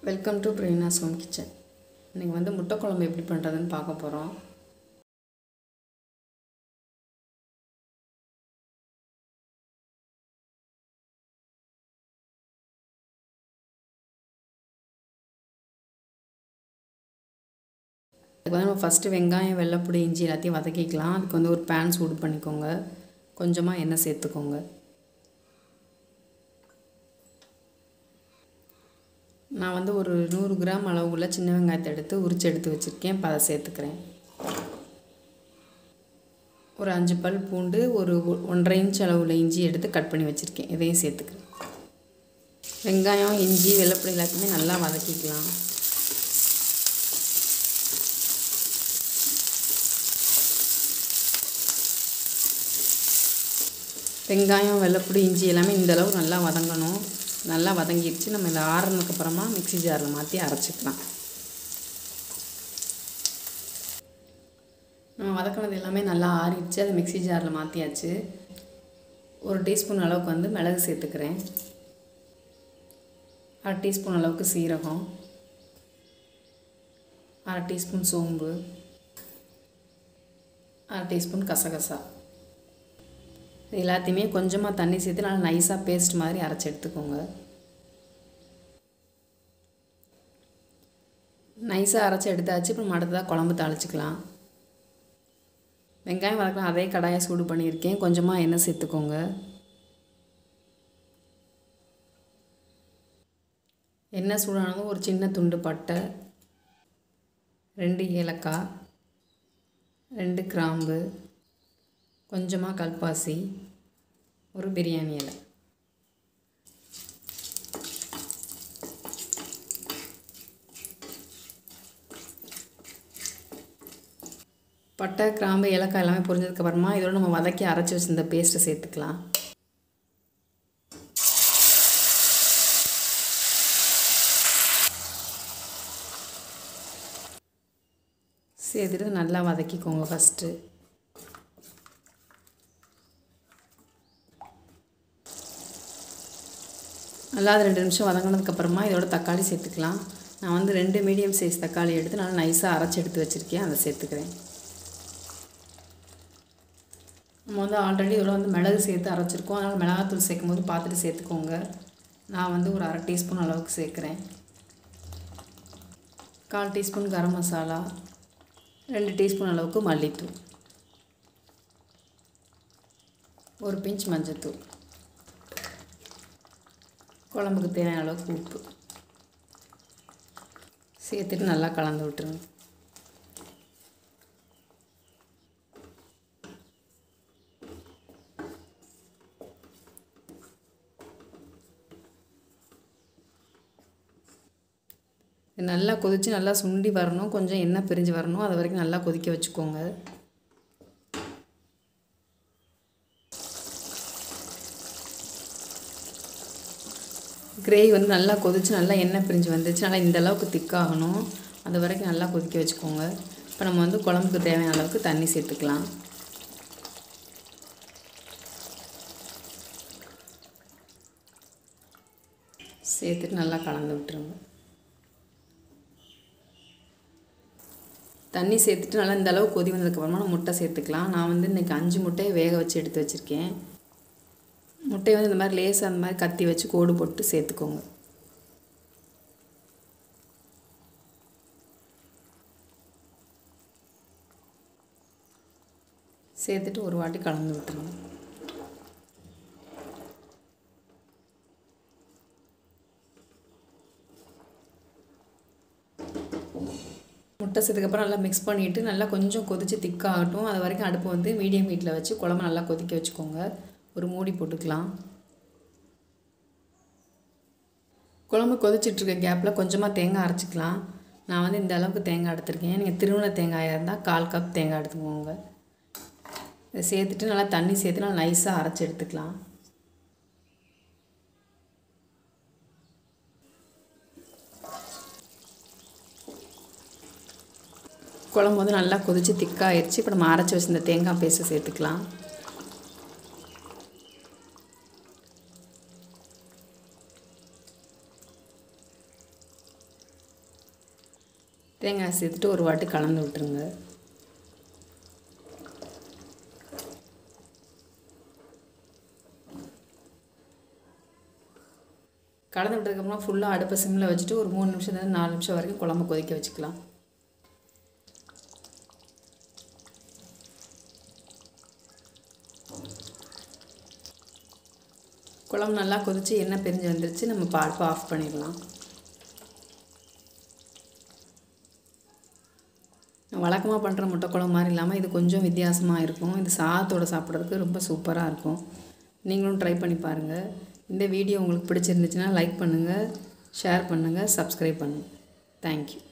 welcome to Praveena's home kitchen இன்றைக்கி வந்து முட்டை குழம்பு எப்படி பண்ணுறதுன்னு பார்க்க போகிறோம் அதுக்கு வந்து நம்ம ஃபஸ்ட்டு வெங்காயம் வெள்ளைப்பூடி இஞ்சி எல்லாத்தையும் வதக்கிக்கலாம் அதுக்கு வந்து ஒரு பேன் சூடு பண்ணிக்கோங்க கொஞ்சமாக எண்ணெய் சேர்த்துக்கோங்க நான் வந்து ஒரு நூறு கிராம் அளவுள்ள சின்ன வெங்காயத்தை எடுத்து உரிச்சு எடுத்து வச்சுருக்கேன் இப்போ அதை சேர்த்துக்கிறேன் ஒரு அஞ்சு பல் பூண்டு ஒரு ஒ- ஒன்றரை இன்ச் அளவுள்ள இஞ்சி எடுத்து கட் பண்ணி வச்சுருக்கேன் இதையும் சேர்த்துக்கிறேன் வெங்காயம் இஞ்சி வெள்ளைப்பூடி எல்லாத்தையுமே நல்லா வதக்கிக்கலாம் வெங்காயம் வெள்ளைப்பூடி இஞ்சி எல்லாமே இந்த அளவு நல்லா வதங்கணும் நல்லா வதங்கிடுச்சு நம்ம இதை ஆறுனதுக்கு அப்புறமா மிக்ஸி ஜாரில் மாற்றி அரைச்சிக்கலாம் நம்ம வதக்கினது எல்லாமே நல்லா ஆறிடுச்சு அதை மிக்ஸி ஜாரில் மாற்றியாச்சு ஒரு டீஸ்பூன் அளவுக்கு வந்து மிளகு சேர்த்துக்கிறேன் அரை டீஸ்பூன் அளவுக்கு சீரகம் அரை டீஸ்பூன் சோம்பு அரை டீஸ்பூன் கசகசா இது எல்லாத்தையுமே கொஞ்சமாக தண்ணி சேர்த்து நல்லா நைஸாக பேஸ்ட் மாதிரி அரைச்சி எடுத்துக்கோங்க நைஸாக அரைச்சி எடுத்தாச்சு இப்போ அடுத்ததாக குழம்பு தாளிச்சிக்கலாம் வெங்காயம் வதக்கலாம் அதே கடாயை சூடு பண்ணியிருக்கேன் கொஞ்சமாக எண்ணெய் சேர்த்துக்கோங்க எண்ணெய் சூடானதும் ஒரு சின்ன துண்டு பட்டை ரெண்டு ஏலக்காய் ரெண்டு கிராம்பு கொஞ்சமாக கல்பாசி ஒரு பிரியாணி இலை பட்டை கிராம்பு ஏலக்காய் எல்லாமே பொரிஞ்சதுக்கப்புறமா இதோட நம்ம வதக்கி அரைச்சி வச்சிருந்த பேஸ்ட்டை சேர்த்துக்கலாம் சேர்த்துட்டு நல்லா வதக்கிக்கோங்க ஃபஸ்ட்டு நல்லா அது ரெண்டு நிமிஷம் வதங்கினதுக்கப்புறமா இதோட தக்காளி சேர்த்துக்கலாம் நான் வந்து ரெண்டு மீடியம் சைஸ் தக்காளி எடுத்து நல்லா நைஸாக அரைச்சி எடுத்து வச்சுருக்கேன் அதை சேர்த்துக்கிறேன் நம்ம வந்து ஆல்ரெடி இதோட வந்து மிளகு சேர்த்து அரைச்சிருக்கோம் அதனால் மிளகாத்தூள் சேர்க்கும் போது பார்த்துட்டு சேர்த்துக்கோங்க நான் வந்து ஒரு அரை டீஸ்பூன் அளவுக்கு சேர்க்குறேன் கால் டீஸ்பூன் கரம் மசாலா ரெண்டு டீஸ்பூன் அளவுக்கு மல்லித்தூள் ஒரு பிஞ்ச் மஞ்சத்தூள் குழம்புக்கு தேவையான அளவுக்கு உப்பு சேர்த்துட்டு நல்லா கலந்து விட்டுருங்க இது நல்லா கொதித்து நல்லா சுண்டி வரணும் கொஞ்சம் எண்ணெய் பிரிஞ்சு வரணும் அது வரைக்கும் நல்லா கொதிக்க வச்சுக்கோங்க கிரேவி வந்து நல்லா கொதிச்சு நல்லா எண்ணெய் பிரிஞ்சு வந்துச்சு நல்லா இந்த அளவுக்கு திக்காகணும் அது வரைக்கும் நல்லா கொதிக்க வச்சுக்கோங்க இப்போ நம்ம வந்து குழம்புக்கு தேவையான அளவுக்கு தண்ணி சேர்த்துக்கலாம் சேர்த்துட்டு நல்லா கலந்து விட்டுருங்க தண்ணி சேர்த்துட்டு நல்லா இந்த அளவு கொதி வந்ததுக்கப்புறமா நம்ம முட்டை சேர்த்துக்கலாம் நான் வந்து இன்றைக்கி அஞ்சு முட்டையை வேக வச்சு எடுத்து வச்சுருக்கேன் முட்டையை வந்து இந்த மாதிரி லேசாக அந்த மாதிரி கத்தி வச்சு கோடு போட்டு சேர்த்துக்கோங்க சேர்த்துட்டு ஒரு வாட்டி கலந்து விட்டுருங்க முட்டை சேர்த்துக்கப்புறம் நல்லா மிக்ஸ் பண்ணிவிட்டு நல்லா கொஞ்சம் கொதித்து திக்காகட்டும் அது வரைக்கும் அடுப்பு வந்து மீடியம் ஹீட்டில் வச்சு குழம்பு நல்லா கொதிக்க வச்சுக்கோங்க ஒரு மூடி போட்டுக்கலாம் குழம்பு கொதிச்சிட்ருக்க கேப்பில் கொஞ்சமாக தேங்காய் அரைச்சிக்கலாம் நான் வந்து இந்த அளவுக்கு தேங்காய் எடுத்திருக்கேன் நீங்கள் திருவண்ண தேங்காயாக இருந்தால் கால் கப் தேங்காய் எடுத்துக்கோங்க இதை சேர்த்துட்டு நல்லா தண்ணி சேர்த்து நல்லா நைஸாக அரைச்சி எடுத்துக்கலாம் குழம்பு வந்து நல்லா கொதித்து திக்காகிடுச்சு இப்போ நம்ம அரைச்சி வச்சிருந்த தேங்காய் பேஸ்ட்டை சேர்த்துக்கலாம் தேங்காய் சேர்த்துட்டு ஒரு வாட்டி கலந்து விட்டுருங்க கலந்து விட்டதுக்கப்புறம் ஃபுல்லாக அடுப்பை சிம்மில் வச்சுட்டு ஒரு மூணு நிமிஷத்துலேருந்து நாலு நிமிஷம் வரைக்கும் குழம்பு கொதிக்க வச்சுக்கலாம் குழம்பு நல்லா கொதித்து எண்ணெய் பிரிஞ்சு வந்துருச்சு நம்ம அடுப்பை ஆஃப் பண்ணிடலாம் வழக்கமாக பண்ணுற முட்டை குழம்பு மாதிரி இல்லாமல் இது கொஞ்சம் வித்தியாசமாக இருக்கும் இது சாதத்தோடு சாப்பிட்றதுக்கு ரொம்ப சூப்பராக இருக்கும் நீங்களும் ட்ரை பண்ணி பாருங்கள் இந்த வீடியோ உங்களுக்கு பிடிச்சிருந்துச்சுன்னா லைக் பண்ணுங்கள் ஷேர் பண்ணுங்கள் சப்ஸ்கிரைப் பண்ணுங்கள் தேங்க்யூ